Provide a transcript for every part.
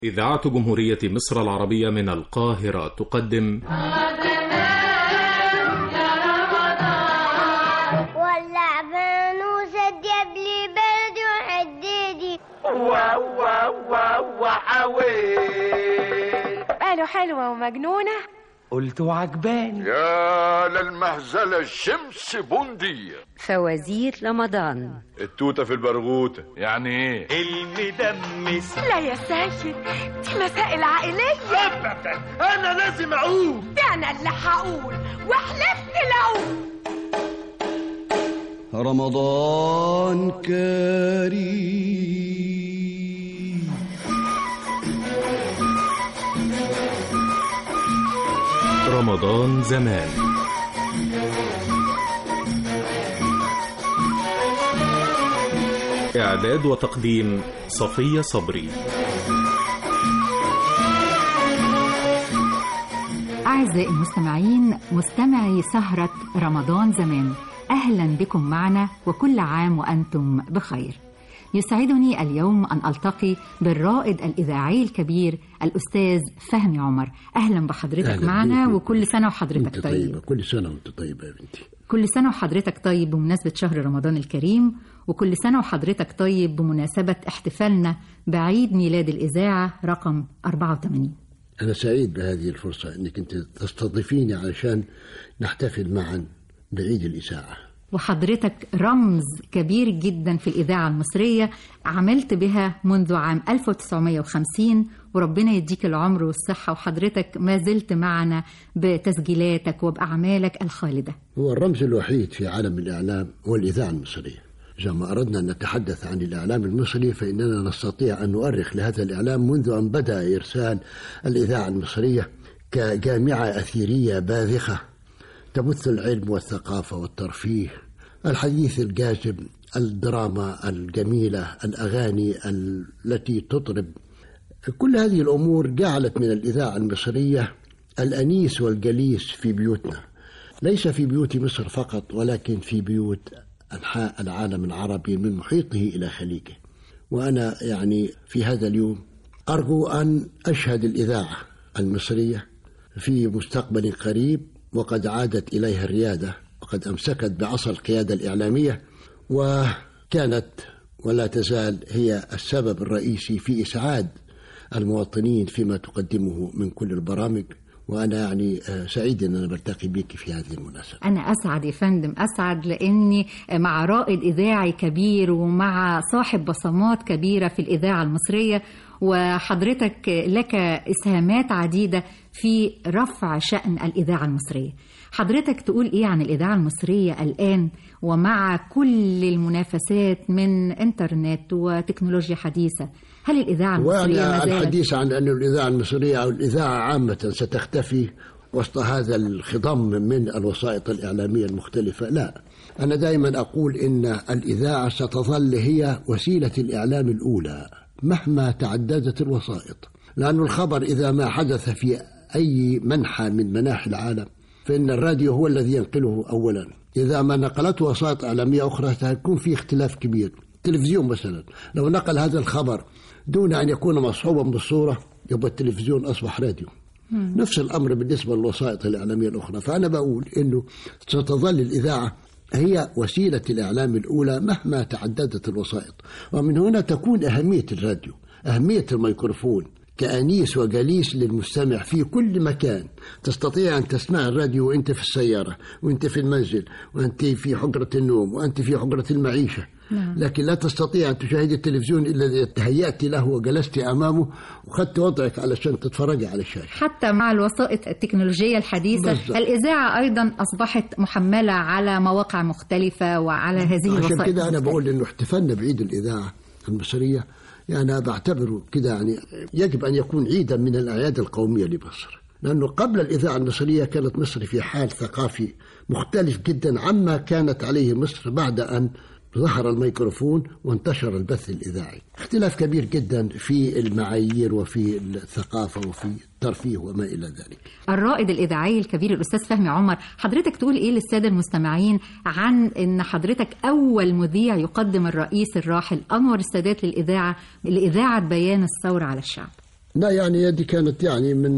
إذاعة جمهورية مصر العربية من القاهرة تقدم ولع فانوس الدب لي برد وحديدي قالوا حلوة ومجنونة قلت وعجباني يا للمهزلة الشمس بندية فوازير رمضان التوتة في البرغوتة يعني ايه المدمس لا يا سيد دي مسائل عائلية ابدا انا لازم اقول ده أنا اللي هقول وحلفت لو رمضان كريم رمضان زمان إعداد وتقديم صفية صبري أعزائي المستمعين مستمعي سهرة رمضان زمان أهلا بكم معنا وكل عام وأنتم بخير يسعدني اليوم أن ألتقي بالرائد الإذاعي الكبير الأستاذ فهمي عمر أهلا بحضرتك أهلا معنا بيكي. وكل سنة وحضرتك انت طيب طيبة كل سنة وانت طيبة يا بنتي كل سنة وحضرتك طيب بمناسبة شهر رمضان الكريم وكل سنة وحضرتك طيب بمناسبة احتفالنا بعيد ميلاد الإذاعة رقم 84 أنا سعيد بهذه الفرصة أنك أنت تستضيفيني علشان نحتفل معا بعيد الإذاعة وحضرتك رمز كبير جدا في الإذاعة المصرية عملت بها منذ عام 1950 وربنا يديك العمر والصحة وحضرتك ما زلت معنا بتسجيلاتك وبأعمالك الخالدة هو الرمز الوحيد في عالم الإعلام هو الإذاعة المصرية إذا ما أردنا أن نتحدث عن الإعلام المصري فإننا نستطيع أن نؤرخ لهذا الإعلام منذ أن بدأ إرسال الإذاعة المصرية كجامعة أثيرية باذخة تبث العلم والثقافة والترفيه الحديث الجاذب الدراما الجميلة الأغاني التي تطرب كل هذه الأمور جعلت من الإذاعة المصرية الأنيس والجليس في بيوتنا ليس في بيوت مصر فقط ولكن في بيوت أنحاء العالم العربي من محيطه إلى خليجه وأنا يعني في هذا اليوم أرجو أن أشهد الإذاعة المصرية في مستقبل قريب وقد عادت إليها الريادة وقد أمسكت بعصا القيادة الإعلامية وكانت ولا تزال هي السبب الرئيسي في إسعاد المواطنين فيما تقدمه من كل البرامج وأنا يعني آه، سعيد أن أنا بلتقي بك في هذه المناسبة أنا أسعد يا فندم أسعد لأني مع رائد إذاعي كبير ومع صاحب بصمات كبيرة في الإذاعة المصرية وحضرتك لك إسهامات عديدة في رفع شأن الإذاعة المصرية حضرتك تقول إيه عن الإذاعة المصرية الآن ومع كل المنافسات من إنترنت وتكنولوجيا حديثة هل الإذاعة المصرية ما وأنا زالت الحديث عن أن الإذاعة المصرية أو الإذاعة عامة ستختفي وسط هذا الخضم من الوسائط الإعلامية المختلفة لا أنا دائما أقول إن الإذاعة ستظل هي وسيلة الإعلام الأولى مهما تعددت الوسائط لأن الخبر إذا ما حدث في أي منحى من مناحي العالم فإن الراديو هو الذي ينقله أولا إذا ما نقلته وسائط إعلامية أخرى سيكون في اختلاف كبير التلفزيون مثلا لو نقل هذا الخبر دون أن يكون مصحوبا بالصورة يبقى التلفزيون أصبح راديو نفس الأمر بالنسبة للوسائط الإعلامية الأخرى فأنا بقول أنه ستظل الإذاعة هي وسيلة الإعلام الأولى مهما تعددت الوسائط ومن هنا تكون أهمية الراديو أهمية الميكروفون كأنيس وجليس للمستمع في كل مكان تستطيع أن تسمع الراديو وأنت في السيارة وأنت في المنزل وأنت في حجرة النوم وأنت في حجرة المعيشة نعم. لكن لا تستطيع أن تشاهد التلفزيون إلا إذا تهيأت له وجلست أمامه وخدت وضعك علشان تتفرجي على الشاشة حتى مع الوسائط التكنولوجية الحديثة بالضبط. الإذاعة أيضا أصبحت محملة على مواقع مختلفة وعلى هذه عشان الوسائط كده أنا المختلفة. بقول إنه احتفالنا بعيد الإذاعة المصرية يعني أنا بعتبره كده يعني يجب أن يكون عيدا من الأعياد القومية لمصر لأنه قبل الإذاعة المصرية كانت مصر في حال ثقافي مختلف جدا عما كانت عليه مصر بعد أن ظهر الميكروفون وانتشر البث الإذاعي اختلاف كبير جدا في المعايير وفي الثقافة وفي الترفيه وما إلى ذلك الرائد الإذاعي الكبير الأستاذ فهمي عمر حضرتك تقول إيه للسادة المستمعين عن أن حضرتك أول مذيع يقدم الرئيس الراحل أنور السادات للإذاعة لإذاعة بيان الثورة على الشعب لا يعني هذه كانت يعني من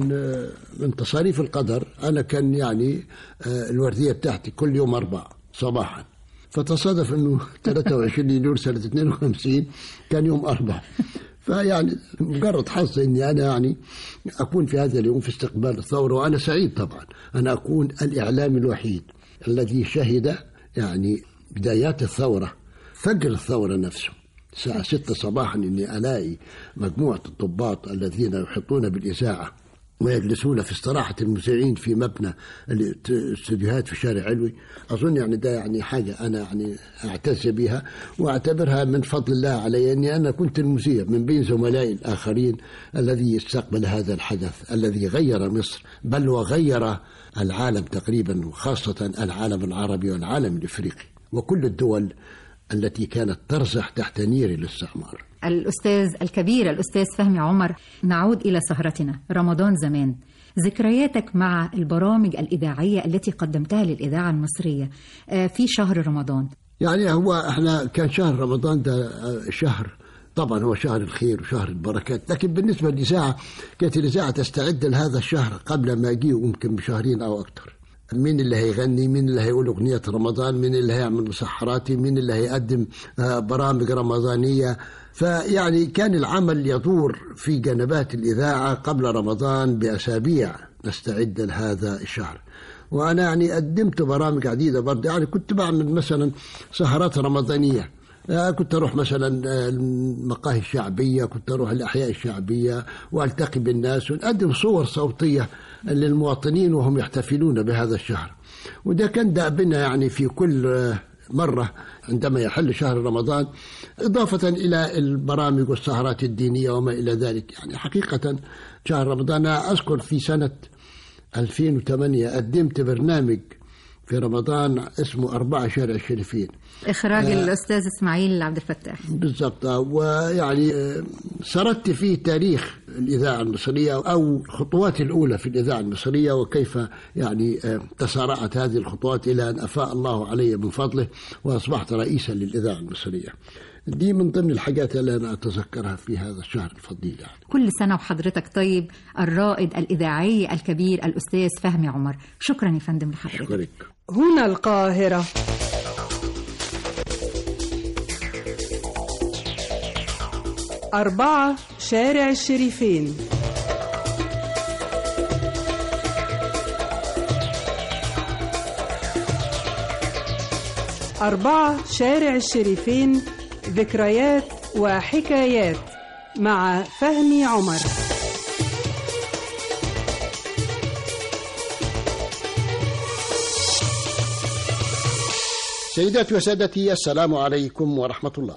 من تصاريف القدر انا كان يعني آه، الورديه بتاعتي كل يوم اربع صباحا فتصادف انه 23 يوليو سنه 52 كان يوم اربع فيعني مجرد حظ اني انا يعني اكون في هذا اليوم في استقبال الثوره وانا سعيد طبعا انا اكون الاعلامي الوحيد الذي شهد يعني بدايات الثوره فجر الثوره نفسه الساعة ستة صباحا إني ألاقي مجموعة الضباط الذين يحيطون بالإذاعة ويجلسون في استراحة المذيعين في مبنى الاستديوهات في شارع علوي أظن يعني ده يعني حاجة أنا يعني أعتز بها وأعتبرها من فضل الله علي أني أنا كنت المذيع من بين زملائي الآخرين الذي استقبل هذا الحدث الذي غير مصر بل وغير العالم تقريبا وخاصة العالم العربي والعالم الإفريقي وكل الدول التي كانت ترزح تحت نير الاستعمار الأستاذ الكبير الأستاذ فهمي عمر نعود إلى سهرتنا رمضان زمان ذكرياتك مع البرامج الإذاعية التي قدمتها للإذاعة المصرية آه، في شهر رمضان يعني هو احنا كان شهر رمضان ده آه، شهر طبعا هو شهر الخير وشهر البركات لكن بالنسبة للإذاعة كانت الإذاعة تستعد لهذا الشهر قبل ما يجي يمكن بشهرين أو أكثر مين اللي هيغني مين اللي هيقول أغنية رمضان مين اللي هيعمل مسحراتي مين اللي هيقدم آه، برامج رمضانية فيعني كان العمل يدور في جنبات الإذاعة قبل رمضان بأسابيع نستعد لهذا الشهر وأنا يعني قدمت برامج عديدة برضه يعني كنت بعمل مثلا سهرات رمضانية آه، كنت أروح مثلا آه، المقاهي الشعبية كنت أروح الأحياء الشعبية وألتقي بالناس ونقدم صور صوتية للمواطنين وهم يحتفلون بهذا الشهر وده كان دأبنا يعني في كل آه، مرة عندما يحل شهر رمضان إضافة إلى البرامج والسهرات الدينية وما إلى ذلك يعني حقيقة شهر رمضان أنا أذكر في سنة 2008 قدمت برنامج في رمضان اسمه أربعة شارع الشريفين إخراج الأستاذ إسماعيل عبد الفتاح بالضبط ويعني آه، سردت فيه تاريخ الإذاعة المصرية أو الخطوات الأولى في الإذاعة المصرية وكيف يعني آه، تسارعت هذه الخطوات إلى أن أفاء الله علي من فضله وأصبحت رئيسا للإذاعة المصرية دي من ضمن الحاجات اللي أنا أتذكرها في هذا الشهر الفضيل يعني. كل سنة وحضرتك طيب الرائد الإذاعي الكبير الأستاذ فهمي عمر شكرا يا فندم لحضرتك أشكرك هنا القاهرة أربعة شارع الشريفين أربعة شارع الشريفين ذكريات وحكايات مع فهمي عمر سيداتي وسادتي السلام عليكم ورحمة الله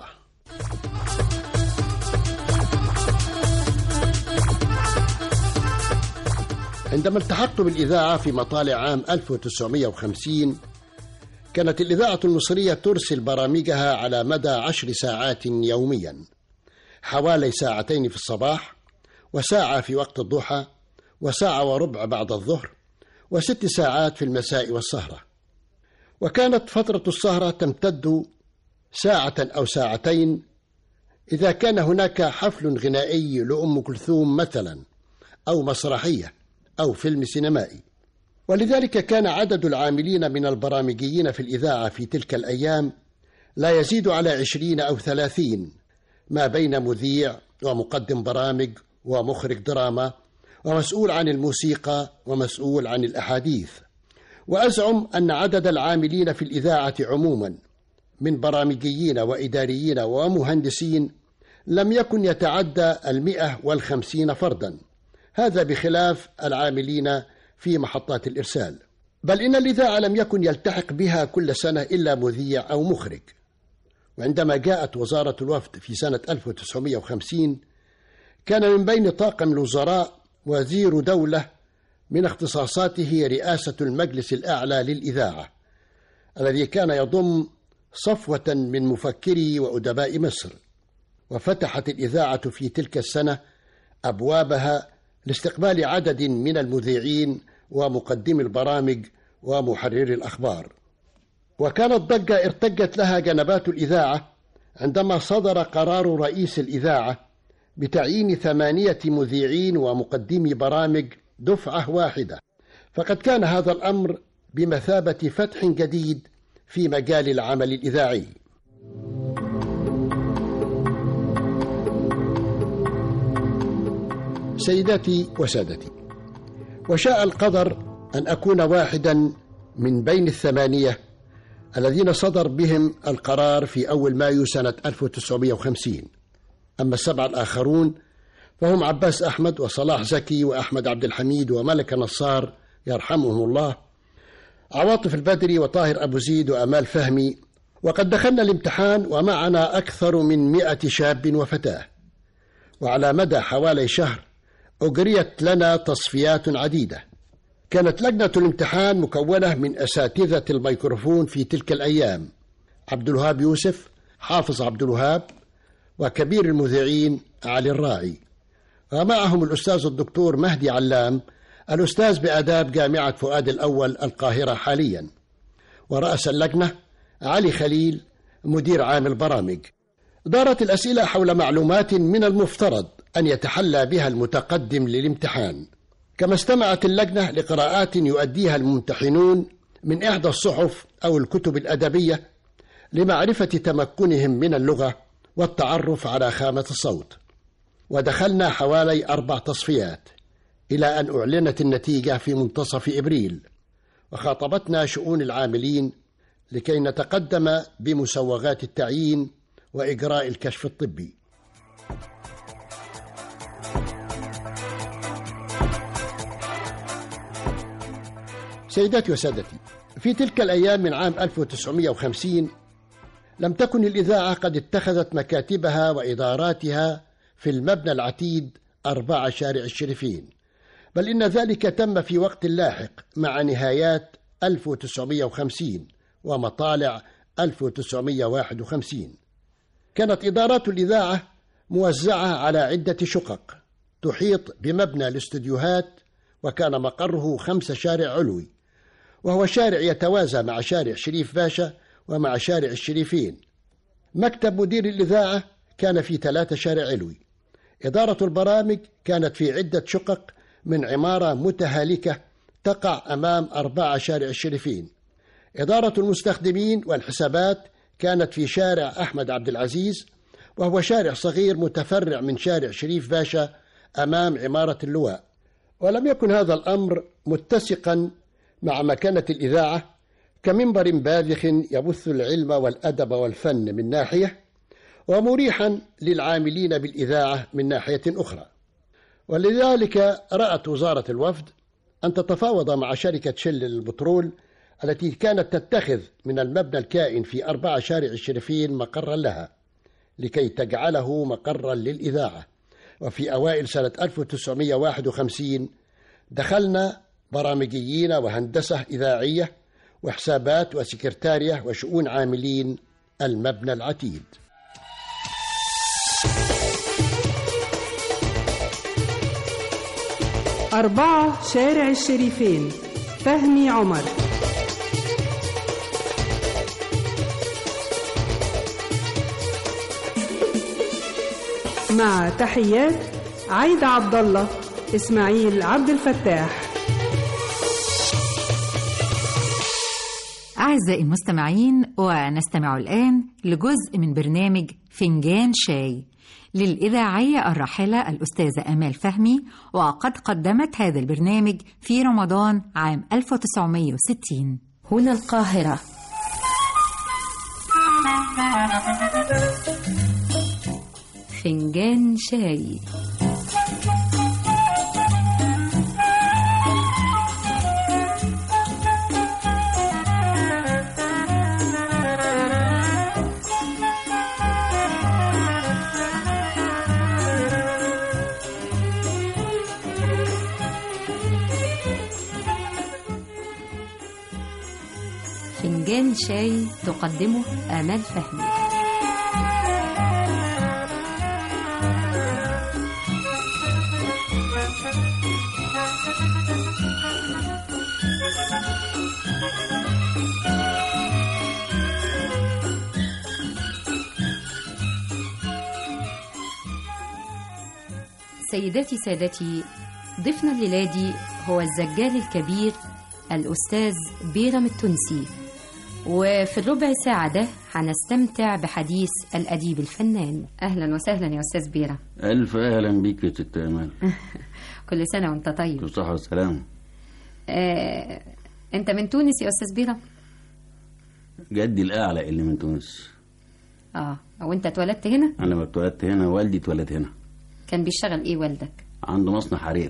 عندما التحقت بالإذاعة في مطالع عام 1950 كانت الإذاعة المصرية ترسل برامجها على مدى عشر ساعات يوميا حوالي ساعتين في الصباح وساعة في وقت الضحى وساعة وربع بعد الظهر وست ساعات في المساء والسهرة وكانت فترة السهرة تمتد ساعة أو ساعتين إذا كان هناك حفل غنائي لأم كلثوم مثلا أو مسرحية أو فيلم سينمائي ولذلك كان عدد العاملين من البرامجيين في الإذاعة في تلك الأيام لا يزيد على عشرين أو ثلاثين ما بين مذيع ومقدم برامج ومخرج دراما ومسؤول عن الموسيقى ومسؤول عن الأحاديث وأزعم أن عدد العاملين في الإذاعة عموما من برامجيين وإداريين ومهندسين لم يكن يتعدى المئة والخمسين فردا هذا بخلاف العاملين في محطات الإرسال بل إن الإذاعة لم يكن يلتحق بها كل سنة إلا مذيع أو مخرج وعندما جاءت وزارة الوفد في سنة 1950 كان من بين طاقم الوزراء وزير دولة من اختصاصاته رئاسة المجلس الأعلى للإذاعة الذي كان يضم صفوة من مفكري وأدباء مصر وفتحت الإذاعة في تلك السنة أبوابها لاستقبال عدد من المذيعين ومقدمي البرامج ومحرري الأخبار وكانت ضجة ارتجت لها جنبات الإذاعة عندما صدر قرار رئيس الإذاعة بتعيين ثمانية مذيعين ومقدمي برامج دفعة واحدة فقد كان هذا الأمر بمثابة فتح جديد في مجال العمل الإذاعي سيداتي وسادتي وشاء القدر أن أكون واحدا من بين الثمانية الذين صدر بهم القرار في أول مايو سنة 1950 أما السبعة الآخرون فهم عباس أحمد وصلاح زكي وأحمد عبد الحميد وملك نصار يرحمهم الله عواطف البدري وطاهر أبو زيد وأمال فهمي وقد دخلنا الامتحان ومعنا أكثر من مئة شاب وفتاة وعلى مدى حوالي شهر أجريت لنا تصفيات عديدة كانت لجنة الامتحان مكونة من أساتذة الميكروفون في تلك الأيام عبد الوهاب يوسف حافظ عبد الوهاب وكبير المذيعين علي الراعي ومعهم الأستاذ الدكتور مهدي علام الأستاذ بآداب جامعة فؤاد الأول القاهرة حاليا ورأس اللجنة علي خليل مدير عام البرامج دارت الأسئلة حول معلومات من المفترض أن يتحلى بها المتقدم للامتحان كما استمعت اللجنة لقراءات يؤديها الممتحنون من إحدى الصحف أو الكتب الأدبية لمعرفة تمكنهم من اللغة والتعرف على خامة الصوت ودخلنا حوالي أربع تصفيات إلى أن أعلنت النتيجة في منتصف إبريل وخاطبتنا شؤون العاملين لكي نتقدم بمسوغات التعيين وإجراء الكشف الطبي سيداتي وسادتي في تلك الأيام من عام 1950 لم تكن الإذاعة قد اتخذت مكاتبها وإداراتها في المبنى العتيد أربعة شارع الشريفين بل إن ذلك تم في وقت لاحق مع نهايات 1950 ومطالع 1951 كانت إدارات الإذاعة موزعة على عدة شقق تحيط بمبنى الاستديوهات وكان مقره خمس شارع علوي وهو شارع يتوازى مع شارع شريف باشا ومع شارع الشريفين مكتب مدير الإذاعة كان في ثلاثة شارع علوي إدارة البرامج كانت في عدة شقق من عمارة متهالكة تقع أمام أربعة شارع الشريفين إدارة المستخدمين والحسابات كانت في شارع أحمد عبد العزيز وهو شارع صغير متفرع من شارع شريف باشا أمام عمارة اللواء ولم يكن هذا الأمر متسقا مع مكانة الإذاعة كمنبر باذخ يبث العلم والأدب والفن من ناحية ومريحا للعاملين بالإذاعة من ناحية أخرى ولذلك رأت وزارة الوفد أن تتفاوض مع شركة شل للبترول التي كانت تتخذ من المبنى الكائن في أربعة شارع الشريفين مقرا لها لكي تجعله مقرا للإذاعة وفي أوائل سنة 1951 دخلنا برامجيين وهندسة إذاعية وحسابات وسكرتارية وشؤون عاملين المبنى العتيد أربعة شارع الشريفين فهمي عمر مع تحيات عايدة عبد الله إسماعيل عبد الفتاح أعزائي المستمعين ونستمع الآن لجزء من برنامج فنجان شاي للإذاعية الراحلة الأستاذة أمال فهمي وقد قدمت هذا البرنامج في رمضان عام 1960 هنا القاهرة فنجان شاي فنجان شاي تقدمه آمال فهمي سيداتي سادتي ضيفنا الليلادي هو الزجال الكبير الأستاذ بيرم التونسي وفي الربع ساعة ده هنستمتع بحديث الأديب الفنان أهلا وسهلا يا أستاذ بيرم ألف أهلا بيك يا ست أمال كل سنة وأنت طيب بالصحة والسلامة آه، أنت من تونس يا أستاذ بيرم؟ جدي الأعلى اللي من تونس آه وأنت اتولدت هنا؟ أنا ما اتولدت هنا والدي اتولد هنا كان بيشتغل إيه والدك؟ عنده مصنع حرير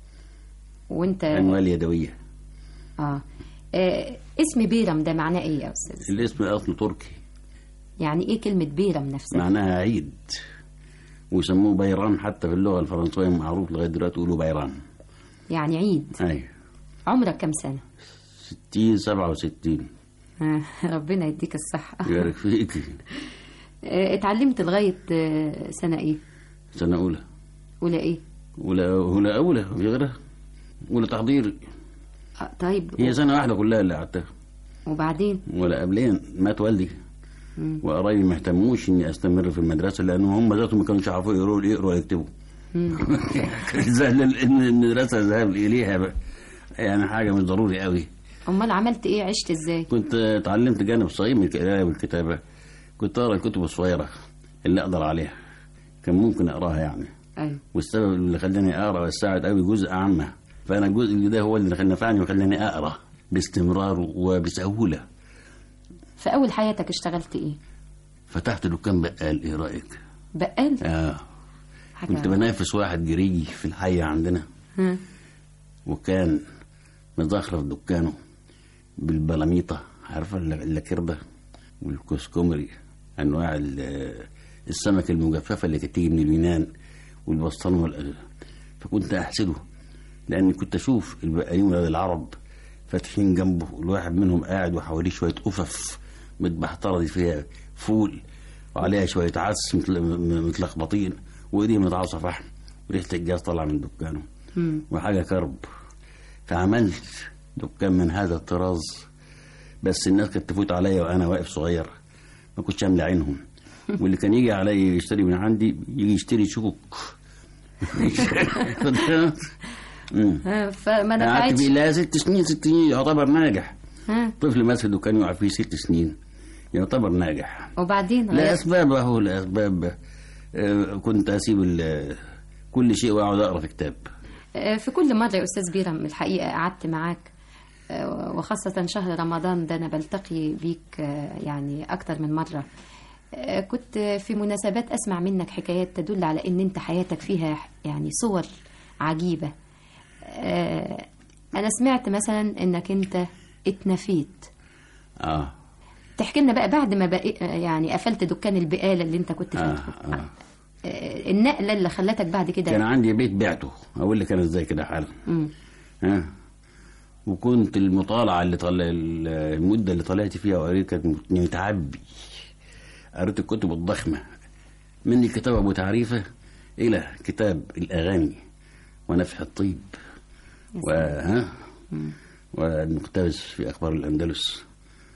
وأنت أنوال يدوية آه. آه اسم بيرم ده معناه إيه يا أستاذ؟ الاسم أصله تركي يعني إيه كلمة بيرم نفسها؟ معناها عيد ويسموه بيران حتى في اللغة الفرنسية معروف لغاية دلوقتي يقولوا بيران يعني عيد أيوة عمرك كم سنة؟ ستين سبعة وستين آه ربنا يديك الصحة يبارك فيك آه اتعلمت لغاية آه سنة إيه؟ سنة أولى أولى إيه؟ أولى أولى أولى في غيرها أولى تحضير آه طيب هي سنة واحدة كلها اللي قعدتها وبعدين؟ ولا قبلين مات والدي مم. وقرايبي ما اهتموش اني استمر في المدرسه لان هم ذاتهم ما كانوش يعرفوا يقروا يقروا ولا يكتبوا مم. زهل ان المدرسه ذهاب اليها بقى. يعني حاجه مش ضروري قوي أمال عملت إيه؟ عشت إزاي؟ كنت اتعلمت جانب صغير من القرايه والكتابه كنت اقرا الكتب الصغيره اللي اقدر عليها كان ممكن اقراها يعني أيوة والسبب اللي خلاني اقرا وساعد قوي جزء عامه فانا الجزء ده هو اللي نفعني وخلاني اقرا باستمرار وبسهوله في أول حياتك اشتغلت إيه؟ فتحت دكان بقال ايه رايك بقال؟ اه حاجة كنت بنافس واحد جريجي في الحي عندنا ها. وكان مزخرف دكانه بالبلاميطة عارفة الل- اللاكردة والكسكمري أنواع ال- السمك المجففة اللي كانت تيجي من اليونان والبسطرمة وال- فكنت أحسده لأني كنت أشوف البقالين ولاد العرب فاتحين جنبه الواحد منهم قاعد وحواليه شوية أفف متبحترة دي فيها فول وعليها شوية عدس متل- م- متلخبطين وإيديه متعصى فحم وريحة الجاز طالعة من دكانه مم. وحاجة كرب فعملت دكان من هذا الطراز بس الناس كانت تفوت عليا وانا واقف صغير ما كنتش املى عينهم واللي كان يجي عليا يشتري من عندي يجي يشتري شوك مم. ها، فما قعدت نفعتش فيه لا ست سنين ست سنين يعتبر ناجح ها طفل ماسك دكان يقع فيه ست سنين يعتبر ناجح وبعدين غيرت لأسباب أهو لأسباب آه، كنت أسيب ال- كل شيء وأقعد أقرأ في كتاب آه، في كل مرة يا أستاذ بيرم الحقيقة قعدت معاك آه، وخاصة شهر رمضان ده أنا بلتقي بيك آه، يعني أكتر من مرة آه، كنت في مناسبات أسمع منك حكايات تدل على أن أنت حياتك فيها يعني صور عجيبة آه، أنا سمعت مثلا أنك أنت اتنفيت آه تحكي لنا بقى بعد ما بقى يعني قفلت دكان البقالة اللي أنت كنت آه فاتحه آه. آه، النقلة اللي خلتك بعد كده كان عندي بيت بعته أقول لك أنا إزاي كده حالا مم. ها وكنت المطالعة اللي طلع المدة اللي طلعت فيها وقريت كانت متعبي قريت الكتب الضخمة من الكتاب أبو تعريفة إلى كتاب الأغاني ونفح الطيب وها والمقتبس في أخبار الأندلس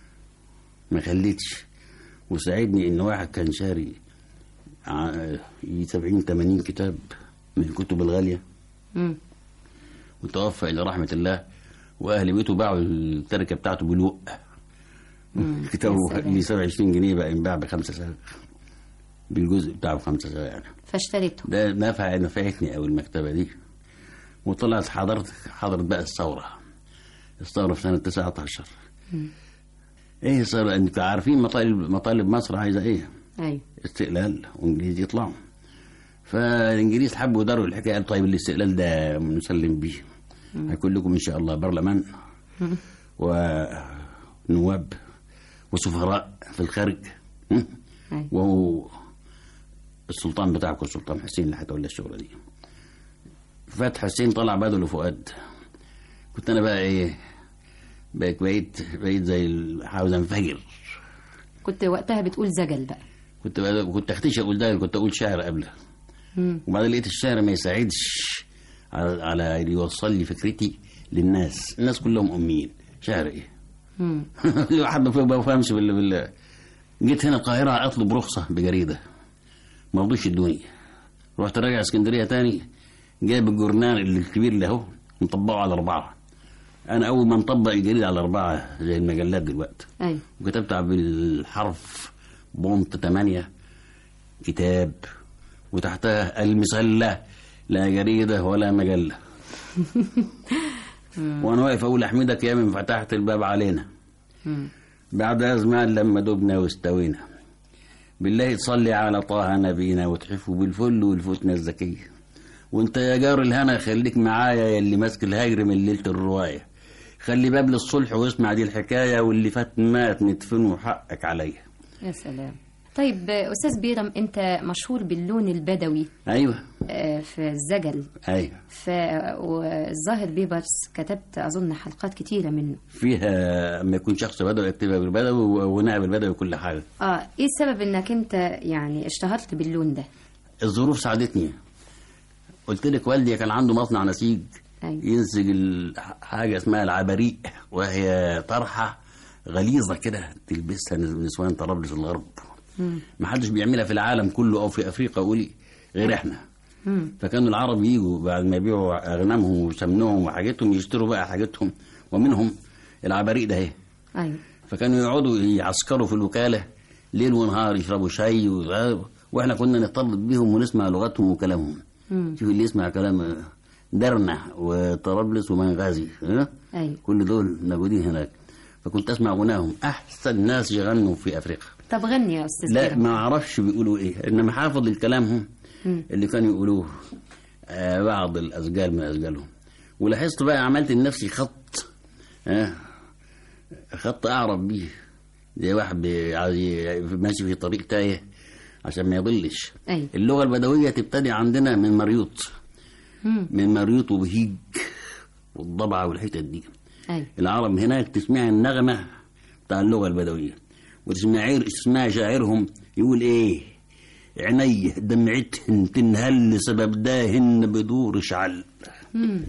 ما خليتش وساعدني إن واحد كان شاري ع- يجي 70 80 كتاب من الكتب الغالية مم. وتوفى إلى رحمة الله وأهل بيته باعوا التركة بتاعته بالوق مم. كتابه يا سلام. ب 27 جنيه بقى ينباع بخمسة سنة بالجزء بتاعه بخمسة سنة يعني فاشتريته ده نفع نفعتني أوي المكتبة دي وطلعت حضرت حضرت بقى الثورة الثورة في سنة 19 مم. ايه الثورة انتوا عارفين مطالب مطالب مصر عايزة ايه أيوه استقلال وانجليز يطلعوا فالانجليز حبوا يداروا الحكايه قالوا طيب الاستقلال ده نسلم بيه هيكون لكم ان شاء الله برلمان مم. ونواب وسفراء في الخارج م? أيوه وهو السلطان بتاعكم السلطان حسين اللي هتولى الشغله دي فتح حسين طلع بدل وفؤاد كنت انا بقى ايه بقيت بقيت بقيت زي ال- عاوز انفجر كنت وقتها بتقول زجل بقى كنت بقى كنت اختشى اقول ده كنت اقول شعر قبله مم. وبعدين لقيت الشعر ما يساعدش على على اللي يوصل لي فكرتي للناس الناس كلهم اميين شعر ايه مم. الواحد ما ما بفهمش بال بال جيت هنا القاهره اطلب رخصه بجريده ما رضوش يدوني رحت راجع اسكندريه تاني جايب الجورنال اللي الكبير اللي اهو مطبقه على اربعه انا اول ما نطبق الجريده على اربعه زي المجلات دلوقتي ايوه وكتبت بالحرف بونت 8 كتاب وتحتها المسلة لا جريدة ولا مجلة وانا واقف اقول احمدك يا من فتحت الباب علينا بعد ازمان لما دبنا واستوينا بالله تصلي على طه نبينا وتحفه بالفل والفتنة الذكية وانت يا جار الهنا خليك معايا يا اللي ماسك الهجر من ليلة الرواية خلي باب للصلح واسمع دي الحكاية واللي فات مات ندفنه حقك عليا يا سلام طيب آه، استاذ بيرم انت مشهور باللون البدوي ايوه آه، في الزجل ايوه ف والظاهر بيبرس كتبت اظن حلقات كتيره منه فيها اما يكون شخص بدوي يكتبها بالبدوي ونائب البدوي كل حاجه اه ايه السبب انك انت يعني اشتهرت باللون ده الظروف ساعدتني قلت لك والدي كان عنده مصنع نسيج أيوة. ينسج ال- حاجه اسمها العباريق وهي طرحه غليظه كده تلبسها نسوان طرابلس الغرب ما حدش بيعملها في العالم كله او في افريقيا قولي غير احنا فكانوا العرب يجوا بعد ما يبيعوا اغنامهم وسمنهم وحاجتهم يشتروا بقى حاجتهم ومنهم العباريق ده اهي ايوه فكانوا يقعدوا يعسكروا في الوكالة ليل ونهار يشربوا شاي و... واحنا كنا نختلط بيهم ونسمع لغتهم وكلامهم مم. شوف اللي يسمع كلام درنة وطرابلس ومنغازي ها؟ ايوه كل دول موجودين هناك فكنت اسمع غناهم احسن ناس يغنوا في افريقيا طب غني يا استاذ لا بيرم ما اعرفش بيقولوا ايه انما حافظ الكلامهم مم. اللي كانوا يقولوه آه بعض الاسجال من اسجالهم ولاحظت بقى عملت لنفسي خط آه خط اعرف بيه زي واحد بي- عايز ي- ماشي في طريق تايه عشان ما يضلش ايوه اللغه البدويه تبتدي عندنا من مريوط مم. من مريوط وبهيج والضبعه والحتت دي ايوه العرب هناك تسمع النغمة بتاع اللغة البدوية وتسمع تسمع شاعرهم يقول ايه عيني دمعتهن تنهل سبب داهن بدور شعل مم.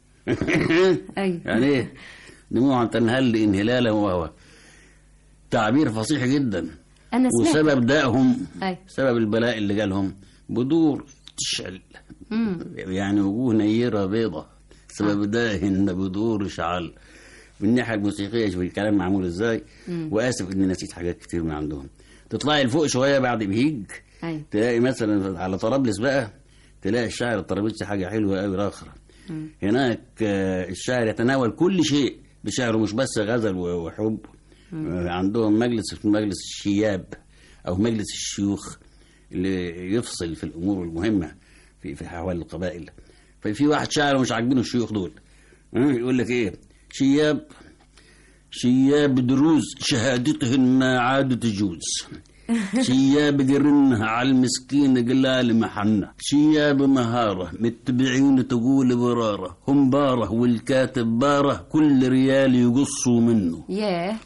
ايوه يعني ايه دموع تنهل انهلالا وهو تعبير فصيح جدا انا سمعت وسبب دائهم ايوه سبب البلاء اللي جالهم بدور تشعل مم. يعني وجوه نيرة بيضة سبب داهن بدور شعل من الناحية الموسيقية شوف الكلام معمول ازاي مم. واسف اني نسيت حاجات كتير من عندهم تطلعي لفوق شوية بعد بهيج ايوه تلاقي مثلا على طرابلس بقى تلاقي الشاعر الطرابلسي حاجة حلوة قوي راخرة مم. هناك آه، الشاعر يتناول كل شيء بشعره مش بس غزل و- وحب آه، عندهم مجلس في مجلس الشياب او مجلس الشيوخ اللي يفصل في الامور المهمه في في احوال القبائل ففي واحد شاعر مش عاجبينه الشيوخ دول آه، يقول لك ايه شياب شياب دروز شهادتهن ما عاد تجوز شياب قرنها على المسكين قلال محنة شياب مهارة متبعين تقول برارة هم باره والكاتب باره كل ريال يقصوا منه ياه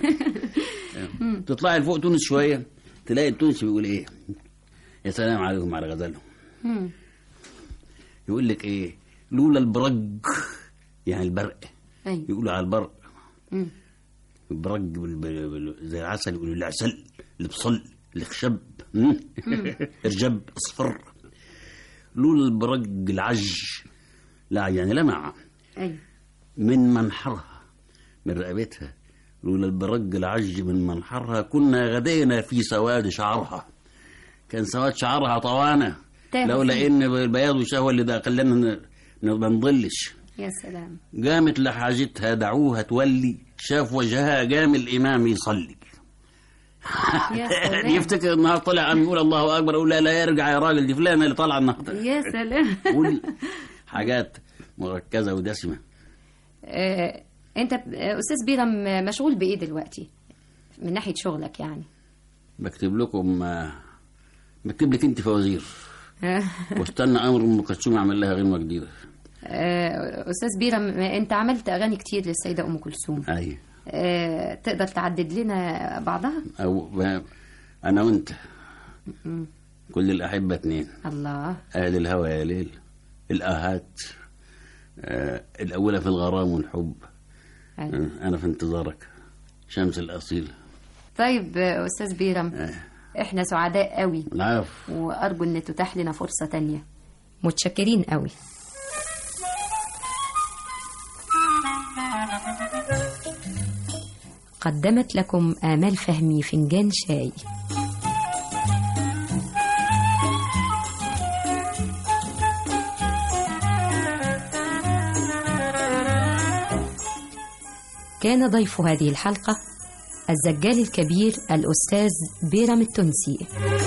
تطلعي لفوق تونس شوية تلاقي التونسي بيقول ايه يا سلام عليكم على غزلهم مم. يقول لك ايه لولا البرق يعني البرق ايوه يقولوا على البرق مم. البرق بال- بال- بال- زي العسل يقولوا العسل البصل الخشب مم. الرجب اصفر لولا البرق العج لا يعني لمع ايوه من منحرها من رقبتها لولا البرق العج من منحرها كنا غدينا في سواد شعرها كان سواد شعرها طوانة تاهوا لولا فيه. ان البياض والشهوة اللي ده خلانا ن- ن- ما نضلش يا سلام قامت لحاجتها دعوها تولي شاف وجهها قام الإمام يصلي يا سلام يفتكر النهار طلع عم يقول الله أكبر أقول لا لا يرجع يا راجل دي فلانة اللي طالعة النهارده يا سلام قول حاجات مركزة ودسمة آه، انت آه، استاذ بيرم مشغول بايه دلوقتي من ناحيه شغلك يعني بكتب لكم آه، بكتب لك أنت فوازير واستنى أمر أم كلثوم أعمل لها غنوة جديدة آه، استاذ بيرم انت عملت اغاني كتير للسيده ام كلثوم أي آه، تقدر تعدد لنا بعضها أو ب- أنا وأنت مم. كل الأحبة اتنين الله أهل الهوى يا ليل الآهات آه الأولى في الغرام والحب أيوة. آه أنا في انتظارك شمس الأصيل طيب آه، استاذ بيرم احنا سعداء قوي العفو وارجو ان تتاح لنا فرصه تانية متشكرين قوي قدمت لكم آمال فهمي فنجان شاي كان ضيف هذه الحلقة الزجال الكبير الأستاذ بيرم التونسي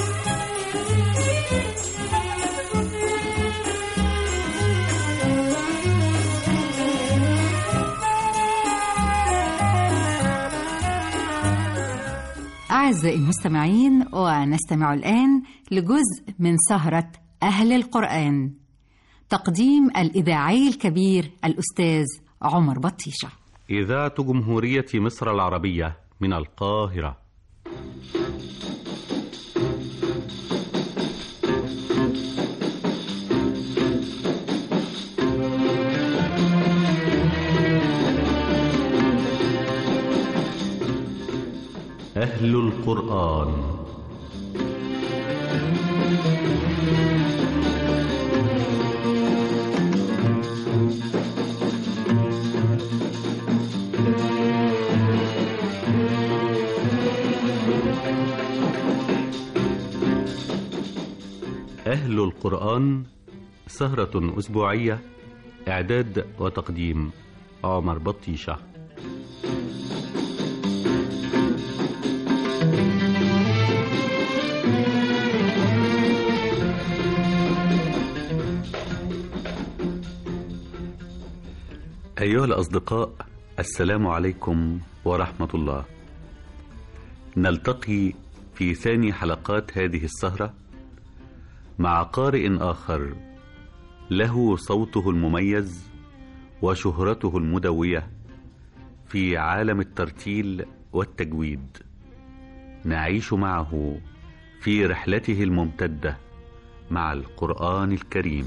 أعزائي المستمعين ونستمع الآن لجزء من سهرة أهل القرآن تقديم الإذاعي الكبير الأستاذ عمر بطيشة إذاعة جمهورية مصر العربية من القاهرة أهل القرآن أهل القرآن سهرة أسبوعية إعداد وتقديم عمر بطيشة أيها الأصدقاء السلام عليكم ورحمة الله نلتقي في ثاني حلقات هذه السهرة مع قارئ آخر له صوته المميز وشهرته المدوية في عالم الترتيل والتجويد نعيش معه في رحلته الممتدة مع القرآن الكريم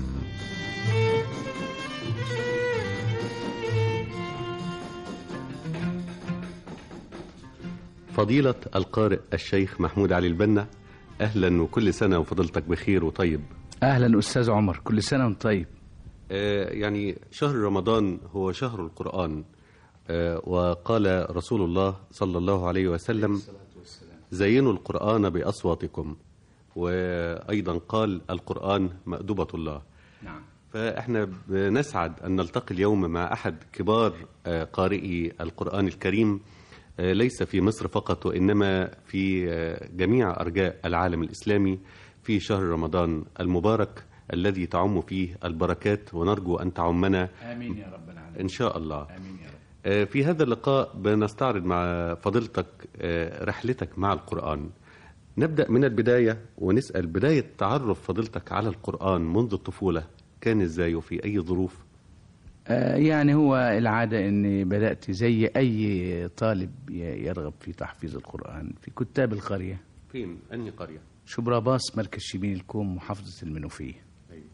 فضيلة القارئ الشيخ محمود علي البنا أهلا وكل سنة وفضلتك بخير وطيب اهلا استاذ عمر كل سنه وانت طيب آه يعني شهر رمضان هو شهر القرآن آه وقال رسول الله صلى الله عليه وسلم زينوا القرآن بأصواتكم وأيضا قال القرآن مأدبة الله نعم فإحنا بنسعد أن نلتقي اليوم مع أحد كبار آه قارئي القرآن الكريم آه ليس في مصر فقط وإنما في آه جميع أرجاء العالم الإسلامي في شهر رمضان المبارك الذي تعم فيه البركات ونرجو أن تعمنا امين يا رب العالمين إن شاء الله امين يا رب آه، في هذا اللقاء بنستعرض مع فضيلتك آه، رحلتك مع القرآن نبدأ من البداية ونسأل بداية تعرف فضيلتك على القرآن منذ الطفولة كان ازاي وفي أي ظروف آه يعني هو العاده اني بدات زي اي طالب ي- يرغب في تحفيظ القران في كتاب القريه فين أنهي قرية شبراباص مركز شبين الكوم محافظه المنوفيه أيوة.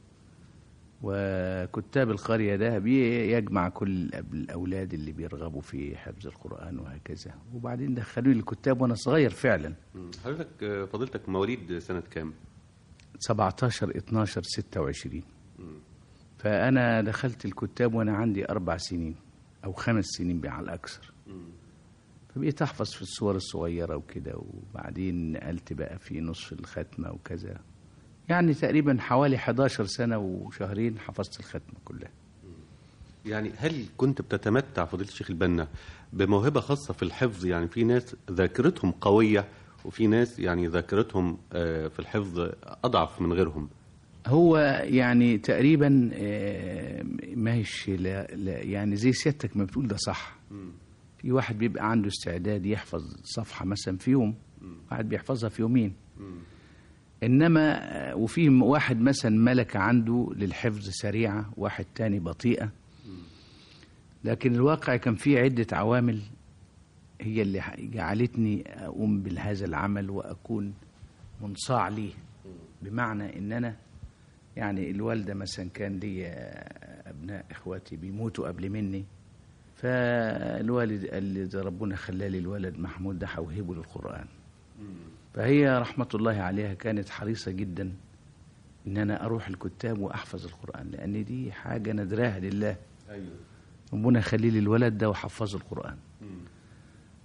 وكتاب القريه ده بيجمع كل الأب- الاولاد اللي بيرغبوا في حفظ القران وهكذا وبعدين دخلوني الكتاب وانا صغير فعلا مم. حضرتك آه، فضيلتك مواليد سنة كام 17 12 26 مم. فأنا دخلت الكتاب وأنا عندي أربع سنين أو خمس سنين على الأكثر مم. فبقيت أحفظ في الصور الصغيرة وكده وبعدين نقلت بقى في نصف الختمة وكذا يعني تقريبا حوالي 11 سنة وشهرين حفظت الختمة كلها يعني هل كنت بتتمتع فضيلة الشيخ البنا بموهبة خاصة في الحفظ يعني في ناس ذاكرتهم قوية وفي ناس يعني ذاكرتهم آه، في الحفظ أضعف من غيرهم هو يعني تقريبا آه، ما هيش لا لا يعني زي سيادتك ما بتقول ده صح في واحد بيبقى عنده استعداد يحفظ صفحة مثلا في يوم واحد بيحفظها في يومين انما آه، وفي م- واحد مثلا ملكة عنده للحفظ سريعة واحد تاني بطيئة لكن الواقع كان فيه عدة عوامل هي اللي ح- جعلتني أقوم بهذا العمل وأكون منصاع ليه بمعنى إن أنا يعني الوالدة مثلا كان لي أبناء إخواتي بيموتوا قبل مني فالوالد قال لي ده ربنا خلالي الولد محمود ده هوهبه للقرآن فهي رحمة الله عليها كانت حريصة جدا إن أنا أروح الكتاب وأحفظ القرآن لأن دي حاجة ندراها لله أيوة. ربنا يخلي لي الولد ده وحفظه القرآن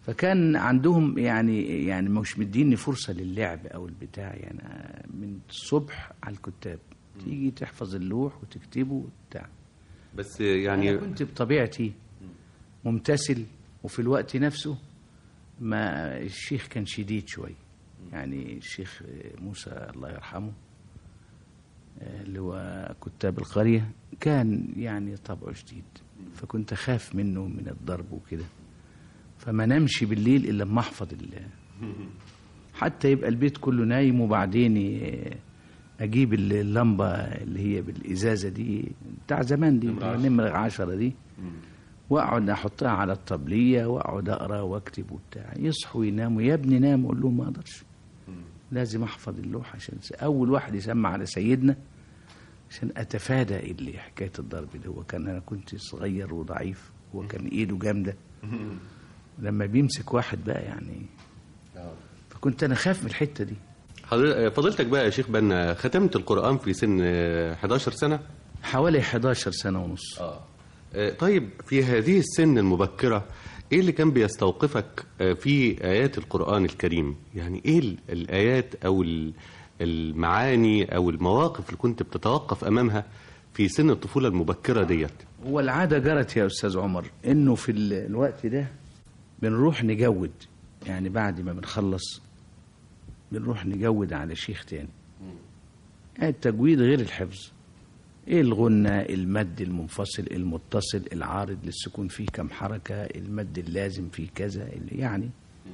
فكان عندهم يعني يعني مش مديني فرصه للعب او البتاع يعني من الصبح على الكتاب تيجي تحفظ اللوح وتكتبه وبتاع بس يعني أنا كنت بطبيعتي ممتثل وفي الوقت نفسه ما الشيخ كان شديد شوي يعني الشيخ موسى الله يرحمه آه، اللي هو كتاب القرية كان يعني طبعه شديد فكنت أخاف منه من الضرب وكده فما نمشي بالليل إلا لما أحفظ ال- حتى يبقى البيت كله نايم وبعدين ي- أجيب اللمبة اللي هي بالإزازة دي بتاع زمان دي نمرة عشرة دي واقعد احطها على الطبليه واقعد اقرا واكتب وبتاع يصحوا يناموا يا ابني نام اقول لهم ما اقدرش لازم احفظ اللوح عشان س- اول واحد يسمع على سيدنا عشان اتفادى اللي حكايه الضرب ده هو كان انا كنت صغير وضعيف هو كان ايده جامده لما بيمسك واحد بقى يعني فكنت انا خاف من الحته دي حضر- فضيلتك بقى يا شيخ بنا ختمت القرآن في سن آه، 11 سنة حوالي 11 سنه ونص آه. طيب في هذه السن المبكرة ايه اللي كان بيستوقفك آه، في آيات القرآن الكريم يعني ايه ال- الآيات او ال- المعاني او المواقف اللي كنت بتتوقف امامها في سن الطفولة المبكرة ديت هو العادة جرت يا أستاذ عمر إنه في ال- الوقت ده بنروح نجود يعني بعد ما بنخلص بنروح نجود على شيخ تاني يعني التجويد غير الحفظ ايه الغنى المد المنفصل المتصل العارض للسكون فيه كم حركة المد اللازم فيه كذا يعني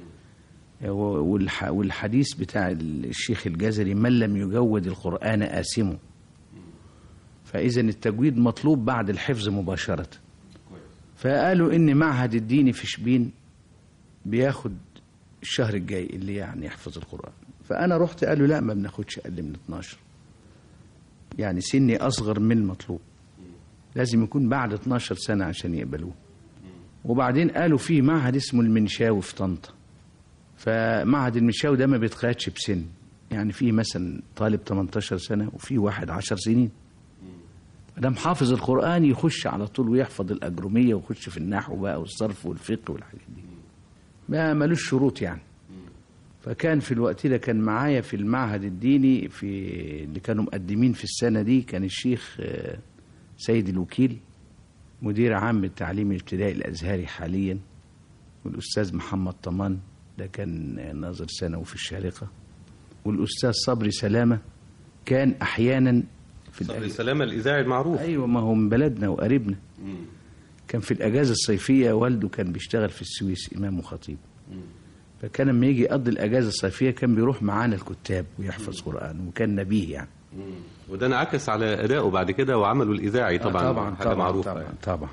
والح- والحديث بتاع الشيخ الجزري من لم يجود القرآن آسمه فإذا التجويد مطلوب بعد الحفظ مباشرة فقالوا إن معهد الديني في شبين بياخد الشهر الجاي اللي يعني يحفظ القرآن فأنا رحت قالوا لا ما بناخدش أقل من 12 يعني سني أصغر من المطلوب لازم يكون بعد 12 سنة عشان يقبلوه وبعدين قالوا في معهد اسمه المنشاوي في طنطا فمعهد المنشاوي ده ما بيتقيدش بسن يعني في مثلا طالب 18 سنة وفي واحد 10 سنين دام حافظ القرآن يخش على طول ويحفظ الأجرومية ويخش في النحو بقى والصرف والفقه والحاجات دي ما ملوش شروط يعني فكان في الوقت ده كان معايا في المعهد الديني في اللي كانوا مقدمين في السنة دي كان الشيخ آه، سيد الوكيل مدير عام التعليم الابتدائي الأزهري حاليا والأستاذ محمد طمان ده كان ناظر ثانوي في الشارقة والأستاذ صبري سلامة كان أحيانا في صبري سلامة الإذاعي المعروف أيوة ما هو من بلدنا وقريبنا كان في الأجازة الصيفية والده كان بيشتغل في السويس إمام وخطيب فكان لما يجي يقضي الأجازة الصيفية كان بيروح معانا الكتاب ويحفظ قرآن وكان نبيه يعني وده انعكس على أدائه بعد كده وعمله الإذاعي طبعا آه طبعا حاجة طبعا معروفة طبعا, طبعا.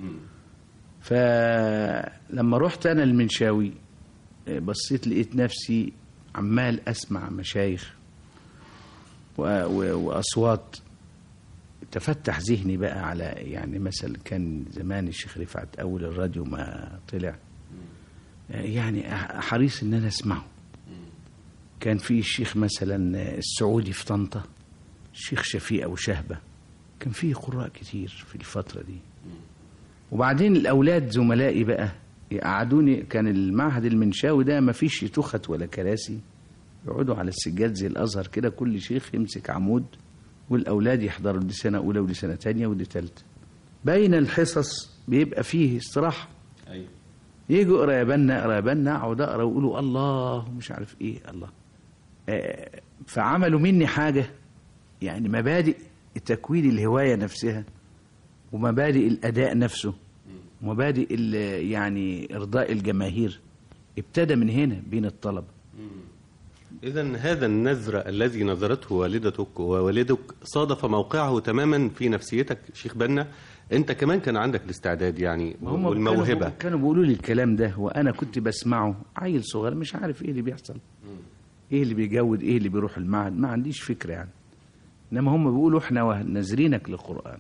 فلما رحت أنا المنشاوي آه، بصيت لقيت نفسي عمال أسمع مشايخ و- و- وأصوات تفتح ذهني بقى على يعني مثلا كان زمان الشيخ رفعت أول الراديو ما طلع آه، يعني أح- حريص إن أنا أسمعه كان في الشيخ مثلا آه، السعودي في طنطا الشيخ شفيق أبو شهبة كان في قراء كتير في الفترة دي وبعدين الأولاد زملائي بقى يقعدوني كان المعهد المنشاوي ده ما فيش تخت ولا كراسي يقعدوا على السجاد زي الأزهر كده كل شيخ يمسك عمود والأولاد يحضروا دي سنة أولى ودي سنة تانية ودي تالتة بين الحصص بيبقى فيه استراحة أيوة. يجوا اقرا يا بنا اقرا يا بنا اقعد اقرا ويقولوا الله مش عارف ايه الله آه، فعملوا مني حاجه يعني مبادئ تكوين الهوايه نفسها ومبادئ الاداء نفسه ومبادئ ال- يعني ارضاء الجماهير ابتدى من هنا بين الطلبه إذا هذا النذر الذي نذرته والدتك ووالدك صادف موقعه تماما في نفسيتك شيخ بنا أنت كمان كان عندك الاستعداد يعني هم والموهبة كانوا, كانوا بيقولوا لي الكلام ده وانا كنت بسمعه عيل صغير مش عارف ايه اللي بيحصل ايه اللي بيجود ايه اللي بيروح المعهد ما عنديش فكره يعني انما هم بيقولوا احنا وه- نازرينك للقران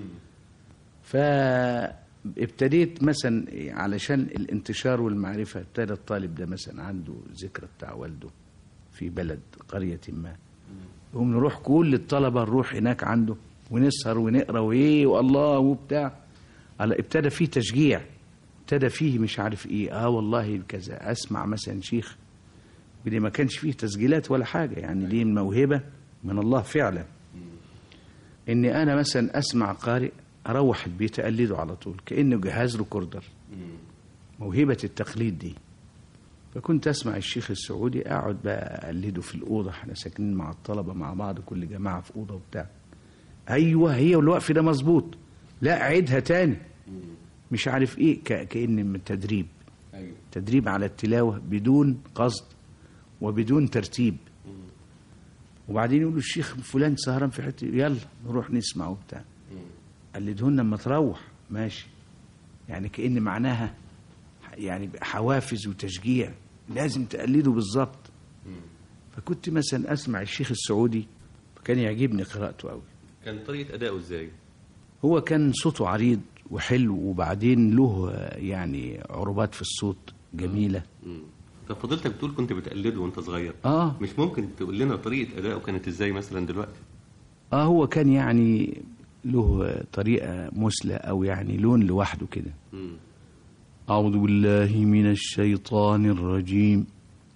فابتديت مثلا علشان الانتشار والمعرفه ابتدى الطالب ده مثلا عنده ذكرى بتاع والده في بلد قريه ما يقوم نروح كل الطلبه نروح هناك عنده ونسهر ونقرا وايه والله وبتاع على ابتدى في تشجيع ابتدى فيه مش عارف ايه اه والله كذا اسمع مثلا شيخ ودي ما كانش فيه تسجيلات ولا حاجه يعني دي موهبه من الله فعلا اني انا مثلا اسمع قارئ اروح البيت اقلده على طول كانه جهاز ريكوردر موهبه التقليد دي فكنت اسمع الشيخ السعودي اقعد بقى اقلده في الاوضه احنا ساكنين مع الطلبه مع بعض كل جماعه في اوضه وبتاع ايوه هي والوقف ده مظبوط لا عيدها تاني مش عارف ايه ك- كأن من تدريب تدريب على التلاوة بدون قصد وبدون ترتيب وبعدين يقولوا الشيخ فلان سهران في حته يلا نروح نسمع وبتاع قلدهن لما تروح ماشي يعني كأن معناها يعني حوافز وتشجيع لازم تقلده بالظبط فكنت مثلا اسمع الشيخ السعودي فكان يعجبني قراءته قوي كان طريقة أداؤه إزاي؟ هو كان صوته عريض وحلو وبعدين له آه، يعني عروبات في الصوت جميلة طب فضلتك بتقول كنت بتقلده وأنت صغير اه مش ممكن تقول لنا طريقة أداؤه كانت إزاي مثلا دلوقتي؟ اه هو كان يعني له آه، طريقة مثلى او يعني لون لوحده كده أعوذ بالله من الشيطان الرجيم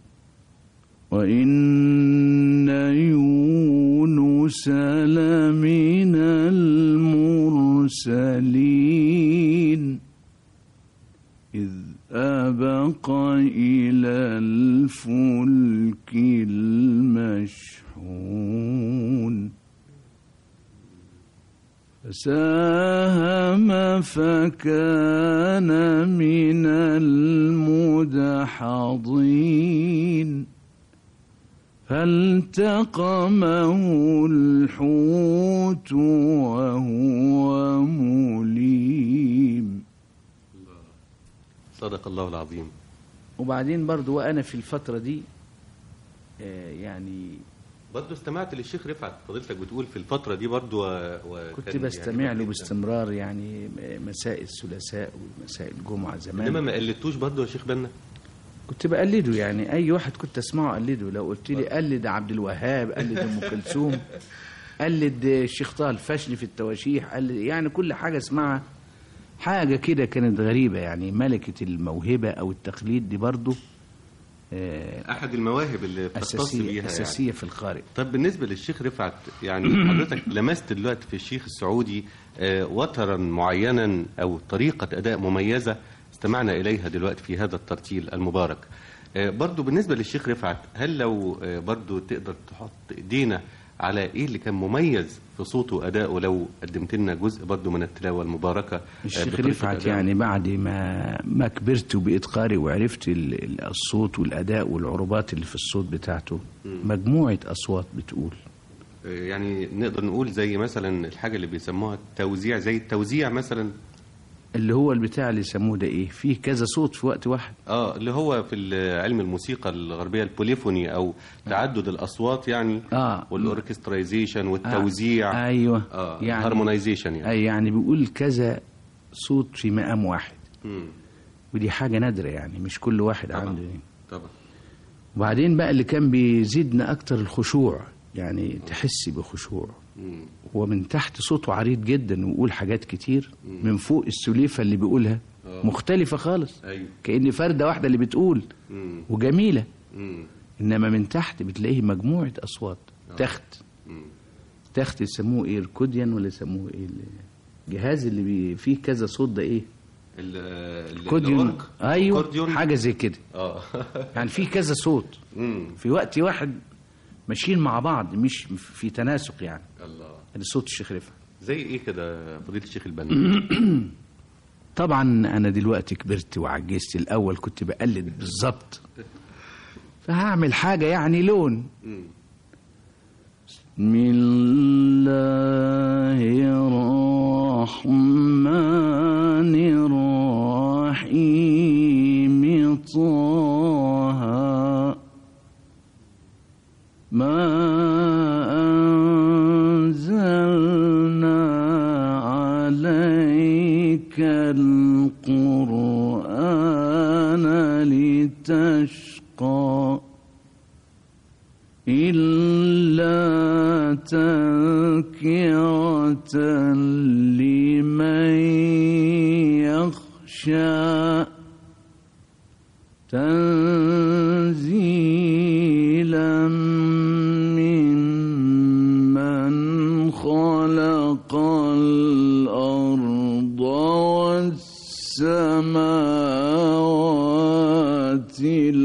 وإن يونس لمن المرسلين إذ أبق إلى الفلك المشحون فساهم فكان من المدحضين فالتقمه الحوت وهو مليم صدق الله العظيم وبعدين برضو وأنا في الفترة دي آه، يعني برضه استمعت للشيخ رفعت فضلتك بتقول في الفترة دي برضه و... و... كنت كان بستمع يعجبك له جداً. باستمرار يعني مساء الثلاثاء ومساء الجمعة زمان إنما ما قلدتوش برضه يا شيخ بنا؟ كنت بقلده يعني اي واحد كنت اسمعه اقلده لو قلت لي قلد عبد الوهاب قلد ام كلثوم قلد الشيخ طه الفشلي في التواشيح قلد يعني كل حاجه اسمعها حاجه كده كانت غريبه يعني ملكه الموهبه او التقليد دي برضه آه، أحد المواهب اللي بتختص اساسيه بيها اساسيه يعني. في القارئ طب بالنسبة للشيخ رفعت يعني حضرتك لمست دلوقتي في الشيخ السعودي آه، وترا معينا أو طريقة أداء مميزة استمعنا إليها دلوقتي في هذا الترتيل المبارك آه، برضو بالنسبة للشيخ رفعت هل لو آه، برضو تقدر تحط إيدينا على إيه اللي كان مميز في صوته وأدائه لو قدمت لنا جزء برضو من التلاوة المباركة آه، الشيخ بطريقة رفعت أدائه؟ يعني بعد ما ما كبرت وبقيت قارئ وعرفت ال- ال- الصوت والاداء والعروبات اللي في الصوت بتاعته مجموعه اصوات بتقول آه، يعني نقدر نقول زي مثلا الحاجة اللي بيسموها التوزيع زي التوزيع مثلا اللي هو البتاع اللي يسموه ده ايه فيه كذا صوت في وقت واحد اه اللي هو في ال- علم الموسيقى الغربيه البوليفوني او تعدد الاصوات يعني اه والاوركسترايزيشن والتوزيع آه. ايوه اه يعني هارمونايزيشن يعني اي يعني بيقول كذا صوت في مقام واحد مم. ودي حاجه نادره يعني مش كل واحد عنده دي. طبعا وبعدين بقى اللي كان بيزيدنا اكتر الخشوع يعني تحسي بخشوع مم. ومن تحت صوته عريض جدا ويقول حاجات كتير من فوق السليفه اللي بيقولها آه. مختلفه خالص ايوه كأن فردة واحدة اللي بتقول مم. وجميلة مم. إنما من تحت بتلاقيه مجموعة أصوات تخت مم. تخت يسموه إيه الكوديان ولا يسموه إيه الجهاز اللي بي فيه كذا صوت ده إيه ال- ال- كوديون الأورك. أيوه أكورديون. حاجة زي كده اه يعني في كذا صوت مم. في وقت واحد ماشيين مع بعض مش في تناسق يعني الله ده صوت الشيخ رفعت زي ايه كده فضيله الشيخ البنا طبعا انا دلوقتي كبرت وعجزت الاول كنت بقلد بالظبط فهعمل حاجه يعني لون مم. بسم الله الرحمن الرحيم طه ما أنزلنا عليك القرآن لتشقى إلا تذكرة لمن يخشى تنزيلا ممن خلق الأرض والسماوات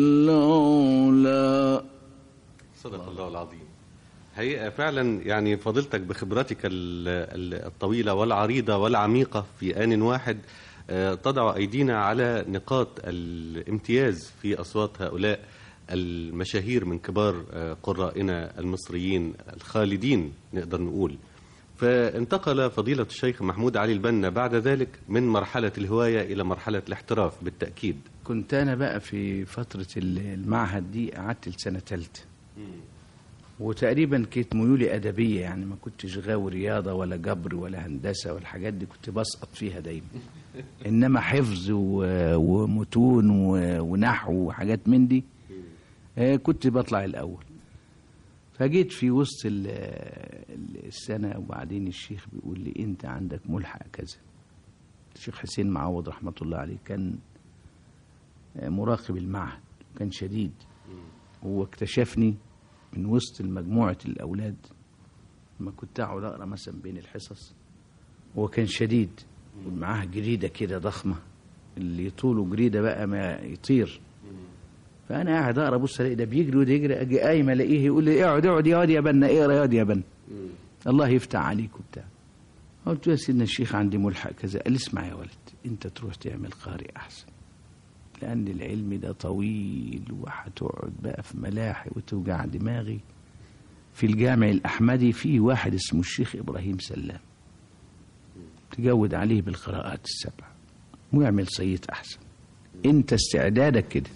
العلى صدق الله العظيم حقيقة فعلا يعني فضيلتك بخبرتك ال- ال- الطويلة والعريضة والعميقة في آن واحد آه، تضع أيدينا على نقاط الامتياز في أصوات هؤلاء المشاهير من كبار آه، قرائنا المصريين الخالدين نقدر نقول فانتقل فضيلة الشيخ محمود علي البنا بعد ذلك من مرحلة الهواية إلى مرحلة الاحتراف بالتأكيد كنت أنا بقى في فترة ال- المعهد دي قعدت لسنة تالتة وتقريبا كانت ميولي أدبية يعني ما كنتش غاوي رياضة ولا جبر ولا هندسة والحاجات دي كنت بسقط فيها دايما إنما حفظ و- ومتون و- ونحو وحاجات من دي آه، كنت بطلع الأول فجيت في وسط ال- ال- السنة وبعدين الشيخ بيقول لي أنت عندك ملحق كذا الشيخ حسين معوض رحمة الله عليه كان آه، مراقب المعهد كان شديد هو اكتشفني من وسط مجموعة الأولاد لما كنت أقعد أقرأ مثلا بين الحصص هو كان شديد ومعاه جريدة كده ضخمة اللي طوله جريدة بقى ما يطير فأنا قاعد أقرأ بص ألاقي ده بيجري وده يجري أجي قايم ألاقيه يقول لي اقعد اقعد يا واد يا بنا اقرا يا واد يا بنا الله يفتح عليك وبتاع قلت له يا سيدنا الشيخ عندي ملحق كذا قال لي اسمع يا ولد أنت تروح تعمل قارئ أحسن لأن العلم ده طويل وهتقعد بقى في ملاحي وتوجع دماغي في الجامع الأحمدي في واحد اسمه الشيخ إبراهيم سلام تجود عليه بالقراءات السبع ويعمل صيت أحسن أنت استعدادك كده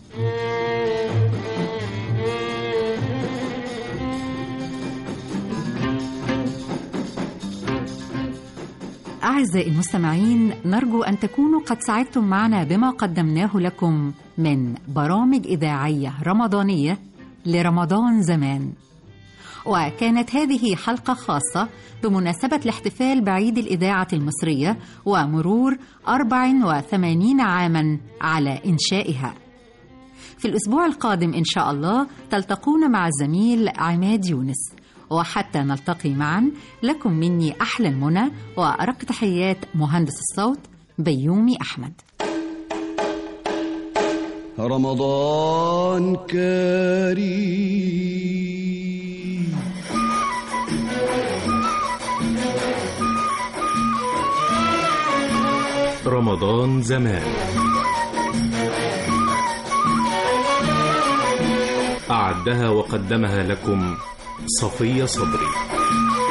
أعزائي المستمعين نرجو أن تكونوا قد سعدتم معنا بما قدمناه لكم من برامج إذاعية رمضانية لرمضان زمان وكانت هذه حلقة خاصة بمناسبة الاحتفال بعيد الإذاعة المصرية ومرور 84 عاما على إنشائها في الأسبوع القادم إن شاء الله تلتقون مع الزميل عماد يونس وحتى نلتقي معا لكم مني أحلى المنى وأرق تحيات مهندس الصوت بيومي أحمد رمضان كريم رمضان زمان أعدها وقدمها لكم صفية صبري